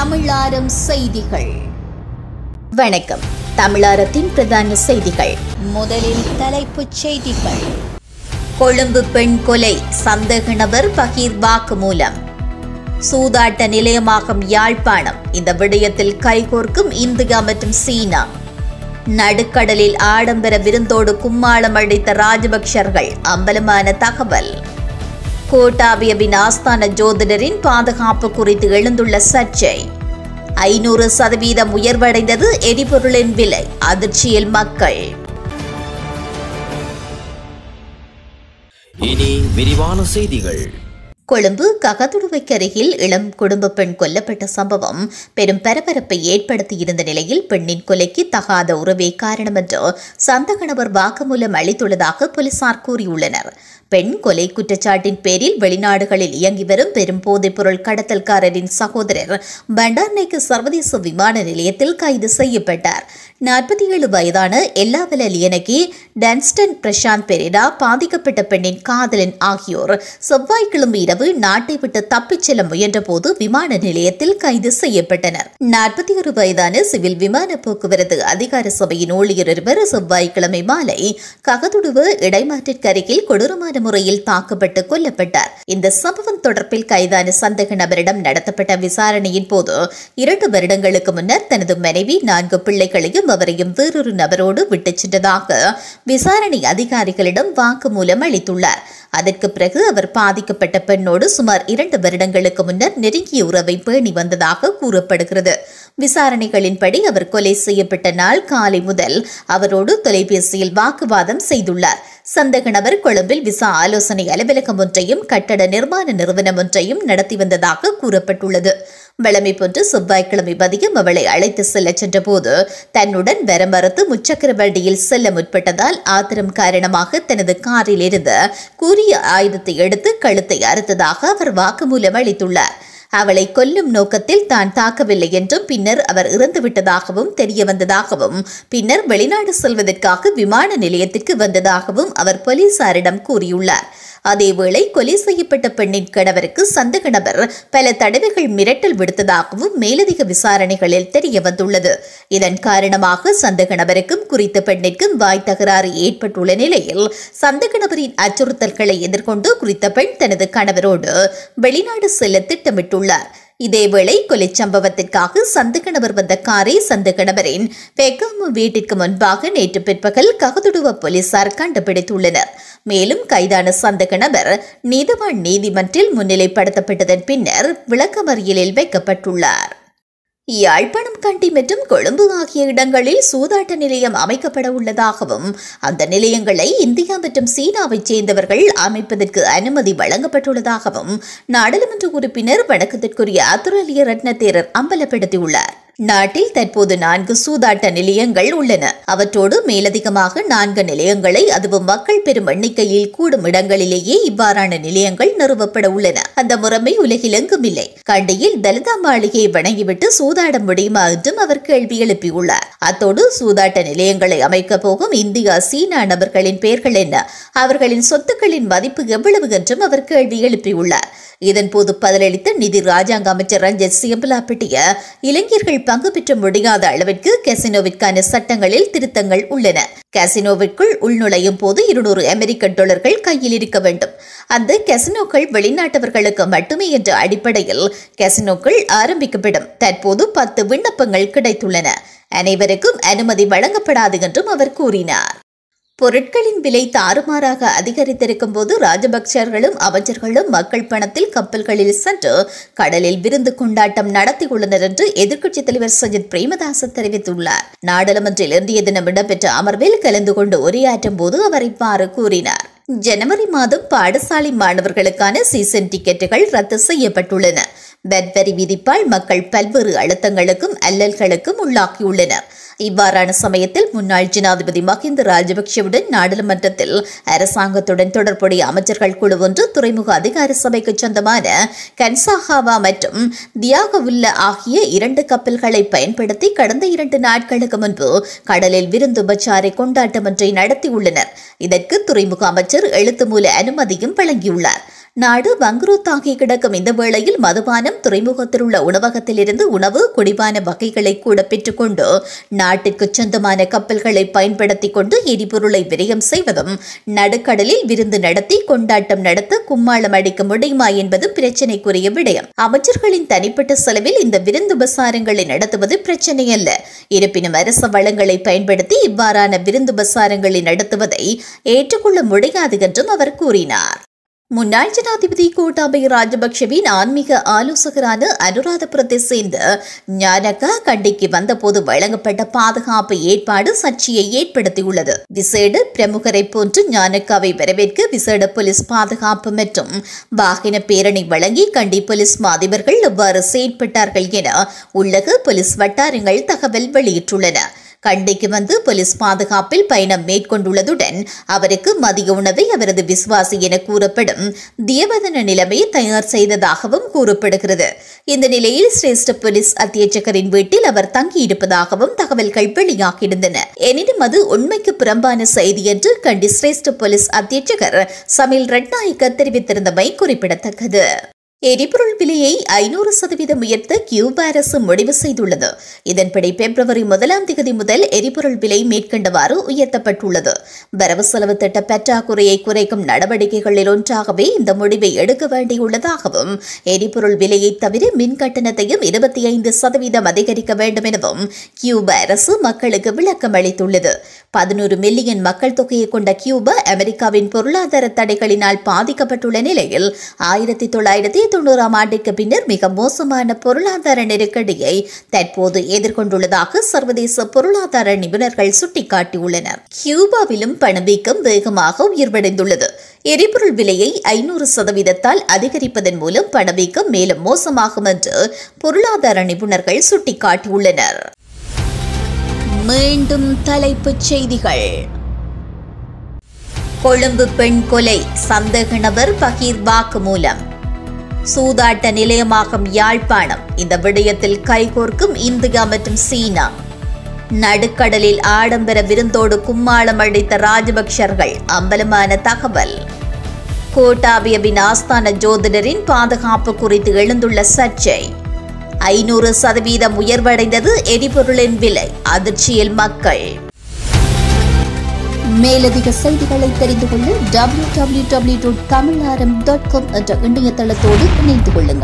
தமிழாரம் செய்திகள் வணக்கம் தமிழாரத்தின் பிரதான செய்திகள் முதலில் தலைப்புச் செய்திகள் கொழும்பு பெண் கொலை சந்தேக நபர் பகீர் வாக்குமூலம் சூதாட்ட நிலையமாகும் யாழ்ப்பாணம் இந்த விடயத்தில் கைகோர்க்கும் இந்தியா மற்றும் சீனா நடுக்கடலில் ஆடம்பர விருந்தோடு கும்மாளம் அளித்த ராஜபக்சர்கள் அம்பலமான தகவல் கோட்டாபியவின் ஆஸ்தான ஜோதிடரின் பாதுகாப்பு குறித்து எழுந்துள்ள சர்ச்சை ஐநூறு சதவீதம் உயர்வடைந்தது எரிபொருளின் விலை அதிர்ச்சியில் மக்கள் இனி விரிவான செய்திகள் கொழும்பு ககதுடுவைக்கு அருகில் இளம் குடும்ப பெண் கொல்லப்பட்ட சம்பவம் பெரும் பரபரப்பை ஏற்படுத்தியிருந்த நிலையில் பெண்ணின் கொலைக்கு தகாத உறவே காரணம் என்று சந்தகணவர் வாக்குமூலம் அளித்துள்ளதாக போலீசார் கூறியுள்ளனர் பெண் கொலை குற்றச்சாட்டின் பேரில் வெளிநாடுகளில் இயங்கி வரும் பெரும் போதைப்பொருள் கடத்தல்காரரின் சகோதரர் பண்டார்னைக்கு சர்வதேச விமான நிலையத்தில் கைது செய்யப்பட்டார் நாற்பத்தி ஏழு வயதான எல்லாவல லியனகி டன்ஸ்டன் பிரசாந்த் பெரேரா பாதிக்கப்பட்ட பெண்ணின் காதலன் ஆகியோர் செவ்வாய்க்கிழமை இரவு நாட்டை விட்டு தப்பிச் செல்ல முயன்றபோது விமான நிலையத்தில் கைது செய்யப்பட்டனர் நாற்பத்தி ஒரு வயதான சிவில் விமான போக்குவரத்து அதிகார சபையின் ஊழியர் ஒருவர் செவ்வாய்க்கிழமை மாலை ககதுடுவு இடைமாற்றிற்கு அருகில் கொடூரமான முறையில் தாக்கப்பட்டு கொல்லப்பட்டார் இந்த சம்பவம் தொடர்பில் கைதான சந்தேக நபரிடம் நடத்தப்பட்ட விசாரணையின் போது இரண்டு வருடங்களுக்கு முன்னர் தனது மனைவி நான்கு பிள்ளைகளையும் அவரையும் வேறொரு நபரோடு விட்டுச் சென்றதாக விசாரணை அதிகாரிகளிடம் வாக்குமூலம் அளித்துள்ளார் அதற்கு பிறகு அவர் பாதிக்கப்பட்ட பெண்ணோடு சுமார் இரண்டு வருடங்களுக்கு முன்னர் நெருங்கிய உறவை பேணி வந்ததாக கூறப்படுகிறது விசாரணைகளின்படி அவர் கொலை செய்யப்பட்ட நாள் காலை முதல் அவரோடு தொலைபேசியில் வாக்குவாதம் செய்துள்ளார் சந்தேக நபர் கொழும்பில் விசா ஆலோசனை அலுவலகம் ஒன்றையும் கட்டட நிர்மாண நிறுவனம் ஒன்றையும் நடத்தி வந்ததாக கூறப்பட்டுள்ளது வழமை போன்று செவ்வாய்க்கிழமை மதியம் அவளை அழைத்து செல்ல சென்றபோது தன்னுடன் வர மறுத்து முச்சக்கர வண்டியில் செல்ல முற்பட்டதால் ஆத்திரம் காரணமாக தனது காரில் இருந்த கூறிய ஆயுதத்தை எடுத்து கழுத்தை அறுத்ததாக அவர் வாக்குமூலம் அளித்துள்ளார் அவளை கொல்லும் நோக்கத்தில் தான் தாக்கவில்லை என்றும் பின்னர் அவர் இறந்துவிட்டதாகவும் தெரிய வந்ததாகவும் பின்னர் வெளிநாடு செல்வதற்காக விமான நிலையத்திற்கு வந்ததாகவும் அவர் போலீசாரிடம் கூறியுள்ளார் அதேவேளை கொலை செய்யப்பட்ட பெண்ணின் கணவருக்கு சந்தேக நபர் பல தடவைகள் மிரட்டல் விடுத்ததாகவும் மேலதிக விசாரணைகளில் தெரிய வந்துள்ளது இதன் காரணமாக சந்தேக நபருக்கும் குறித்த பெண்ணிற்கும் வாய் தகராறு ஏற்பட்டுள்ள நிலையில் சந்தேக நபரின் அச்சுறுத்தல்களை எதிர்கொண்டு குறித்த பெண் தனது கணவரோடு வெளிநாடு செல்ல திட்டமிட்டுள்ளார் இதேவேளை கொலை சம்பவத்திற்காக சந்தேக நபர் வந்த காரை சந்தேக நபரின் பெக்காமு வீட்டிற்கு முன்பாக நேற்று பிற்பகல் ககதுடுவ போலீசார் கண்டுபிடித்துள்ளனர் மேலும் கைதான சந்தேக நபர் நீதவான் நீதிமன்றில் முன்னிலைப்படுத்தப்பட்டதன் பின்னர் விளக்கமறியலில் வைக்கப்பட்டுள்ளார் யாழ்ப்பாணம் கண்டி மற்றும் கொழும்பு ஆகிய இடங்களில் சூதாட்ட நிலையம் அமைக்கப்பட உள்ளதாகவும் அந்த நிலையங்களை இந்தியா மற்றும் சீனாவைச் சேர்ந்தவர்கள் அமைப்பதற்கு அனுமதி வழங்கப்பட்டுள்ளதாகவும் நாடாளுமன்ற உறுப்பினர் வணக்கத்திற்குரிய அத்துரலிய ரத்னதேரர் அம்பலப்படுத்தியுள்ளார் நாட்டில் தற்போது நான்கு சூதாட்ட நிலையங்கள் உள்ளன அவற்றோடு மேலதிகமாக நான்கு நிலையங்களை அதுவும் மக்கள் பெரும் எண்ணிக்கையில் கூடும் இடங்களிலேயே இவ்வாறான நிலையங்கள் நிறுவப்பட உள்ளன அந்த முறைமை உலகிலெங்கும் இல்லை கண்டியில் தலிதா மாளிகையை வணங்கிவிட்டு சூதாட முடியுமா என்றும் அவர் கேள்வி எழுப்பியுள்ளார் அத்தோடு சூதாட்ட நிலையங்களை அமைக்கப் போகும் இந்தியா சீனா நபர்களின் பெயர்கள் என்ன அவர்களின் சொத்துக்களின் மதிப்பு எவ்வளவு என்றும் அவர் கேள்வி எழுப்பியுள்ளார் இதன்போது பதிலளித்த நிதி ராஜாங்க அமைச்சர் ரஞ்சித் சியம்பலாப்பட்டிய இளைஞர்கள் பங்கு பெற்ற முடியாத அளவிற்கு கசினோவிற்கான சட்டங்களில் திருத்தங்கள் உள்ளன கசினோவிற்குள் உள்நுழையும் போது இருநூறு அமெரிக்க டாலர்கள் கையில் இருக்க வேண்டும் அந்த கசினோக்கள் வெளிநாட்டவர்களுக்கு மட்டுமே என்ற அடிப்படையில் கசினோக்கள் ஆரம்பிக்கப்படும் தற்போது பத்து விண்ணப்பங்கள் கிடைத்துள்ளன அனைவருக்கும் அனுமதி வழங்கப்படாது என்றும் அவர் கூறினார் பொருட்களின் விலை தாறுமாறாக அதிகரித்திருக்கும் போது ராஜபக்சர்களும் அமைச்சர்களும் மக்கள் பணத்தில் கப்பல்களில் சென்று கடலில் விருந்து கொண்டாட்டம் நடத்தியுள்ளனர் என்று எதிர்க்கட்சித் தலைவர் சஜித் பிரேமதாச தெரிவித்துள்ளார் நாடாளுமன்றில் இன்றைய தினம் இடம்பெற்ற அமர்வில் கலந்து கொண்டு உரையாற்றும் போது அவர் இவ்வாறு கூறினார் ஜனவரி மாதம் பாடசாலை மாணவர்களுக்கான சீசன் டிக்கெட்டுகள் ரத்து செய்யப்பட்டுள்ளன பெட் வரி விதிப்பால் மக்கள் பல்வேறு அழுத்தங்களுக்கும் அல்லல்களுக்கும் உள்ளாகியுள்ளனர் இவ்வாறான சமயத்தில் முன்னாள் ஜனாதிபதி மஹிந்த ராஜபக்ஷவுடன் நாடாளுமன்றத்தில் அரசாங்கத்துடன் தொடர்புடைய அமைச்சர்கள் குழு ஒன்று துறைமுக அதிகார சபைக்கு சொந்தமான கன்சாஹாவா மற்றும் தியாகவுல்ல ஆகிய இரண்டு கப்பல்களை பயன்படுத்தி கடந்த இரண்டு நாட்களுக்கு முன்பு கடலில் விருந்துபச்சாரை கொண்டாட்டம் ஒன்றை நடத்தியுள்ளனர் இதற்கு துறைமுக அமைச்சர் எழுத்து மூல அனுமதியும் வழங்கியுள்ளார் நாடு வங்குரோத்தாகி கிடக்கும் இந்த வேளையில் மதுபானம் துறைமுகத்தில் உள்ள உணவகத்திலிருந்து உணவு குடிபான வகைகளை கூட பெற்றுக்கொண்டு நாட்டிற்கு சொந்தமான கப்பல்களை பயன்படுத்திக் கொண்டு எரிபொருளை விரயம் செய்வதும் நடுக்கடலில் விருந்து நடத்தி கொண்டாட்டம் நடத்த கும்மாளம் அடிக்க முடியுமா என்பது பிரச்சினைக்குரிய விடயம் அமைச்சர்களின் தனிப்பட்ட செலவில் இந்த விருந்து உபசாரங்களை நடத்துவது பிரச்சனை அல்ல இருப்பினும் அரச வளங்களை பயன்படுத்தி இவ்வாறான விருந்து உபசாரங்களை நடத்துவதை ஏற்றுக்கொள்ள முடியாது என்றும் அவர் கூறினார் முன்னாள் ஜனாதிபதி கோட்டாபய ராஜபக்ஷவின் ஆன்மீக ஆலோசகரான அனுராதபுரத்தை சேர்ந்த ஞானக்கா கண்டிக்கு வந்தபோது வழங்கப்பட்ட பாதுகாப்பு ஏற்பாடு சர்ச்சையை ஏற்படுத்தியுள்ளது விசேட பிரமுகரை போன்று ஞானக்காவை வரவேற்க விசேட போலீஸ் பாதுகாப்பு மற்றும் வாகன பேரணி வழங்கி கண்டி போலீஸ் அதிபர்கள் எவ்வாறு செயற்பட்டார்கள் என உள்ளக போலீஸ் வட்டாரங்கள் தகவல் வெளியிட்டுள்ளன கண்டிக்கு வந்து போலீஸ் பாதுகாப்பில் பயணம் மேற்கொண்டுள்ளதுடன் அவருக்கு மதிய உணவை அவரது விசுவாசி என கூறப்படும் தியவதன நிலைமையை தயார் செய்ததாகவும் கூறப்படுகிறது இந்த நிலையில் சிரேஷ்ட போலீஸ் அத்தியட்சகரின் வீட்டில் அவர் தங்கியிருப்பதாகவும் தகவல்கள் வெளியாகியிருந்தன எனினும் அது உண்மைக்கு புறம்பான செய்தி என்று கண்டி சிரேஷ்ட போலீஸ் அத்தியட்சகர் சமில் ரட்நாயக்க தெரிவித்திருந்தமை குறிப்பிடத்தக்கது எரிபொருள் விலையை ஐநூறு சதவீதம் உயர்த்த கியூபா அரசு முடிவு செய்துள்ளது இதன்படி பிப்ரவரி முதலாம் தேதி முதல் எரிபொருள் விலை மேற்கண்டவாறு உயர்த்தப்பட்டுள்ளது வரவு செலவு திட்ட பற்றாக்குறையை குறைக்கும் நடவடிக்கைகளில் ஒன்றாகவே இந்த முடிவை எடுக்க வேண்டியுள்ளதாகவும் எரிபொருள் விலையை தவிர மின் கட்டணத்தையும் இருபத்தி ஐந்து சதவீதம் அதிகரிக்க வேண்டும் எனவும் கியூபா அரசு மக்களுக்கு விளக்கம் அளித்துள்ளது பதினோரு மில்லியன் மக்கள் தொகையை கொண்ட கியூபா அமெரிக்காவின் பொருளாதார தடைகளினால் பாதிக்கப்பட்டுள்ள நிலையில் ஆயிரத்தி தொள்ளாயிரத்தி தொண்ணூறாம் ஆண்டுக்கு பின்னர் மிக மோசமான பொருளாதார நெருக்கடியை தற்போது எதிர்கொண்டுள்ளதாக சர்வதேச பொருளாதார நிபுணர்கள் சுட்டிக்காட்டியுள்ளனர் கியூபாவிலும் பணவீக்கம் வேகமாக உயர்வடைந்துள்ளது எரிபொருள் விலையை ஐநூறு சதவீதத்தால் அதிகரிப்பதன் மூலம் பணவீக்கம் மேலும் மோசமாகும் என்று பொருளாதார நிபுணர்கள் சுட்டிக்காட்டியுள்ளனர் மீண்டும் தலைப்புச் செய்திகள் கொழும்பு பெண் கொலை சந்தேக நபர் பகீர் வாக்குமூலம் சூதாட்ட நிலையமாகும் யாழ்ப்பாணம் இந்த விடயத்தில் கைகோர்க்கும் இந்தியா மற்றும் சீனா நடுக்கடலில் ஆடம்பர விருந்தோடு கும்மாளம் அடித்த ராஜபக்சர்கள் அம்பலமான தகவல் கோட்டாபியவின் ஆஸ்தான ஜோதிடரின் பாதுகாப்பு குறித்து எழுந்துள்ள சர்ச்சை ஐநூறு சதவீதம் உயர்வடைந்தது எரிபொருளின் விலை அதிர்ச்சியில் மக்கள் மேலதிக செய்திகளை தெரிந்து கொள்ள W W W dot Tamil dot com என்ற இணையதளத்தோடு இணைந்து கொள்ளுங்கள்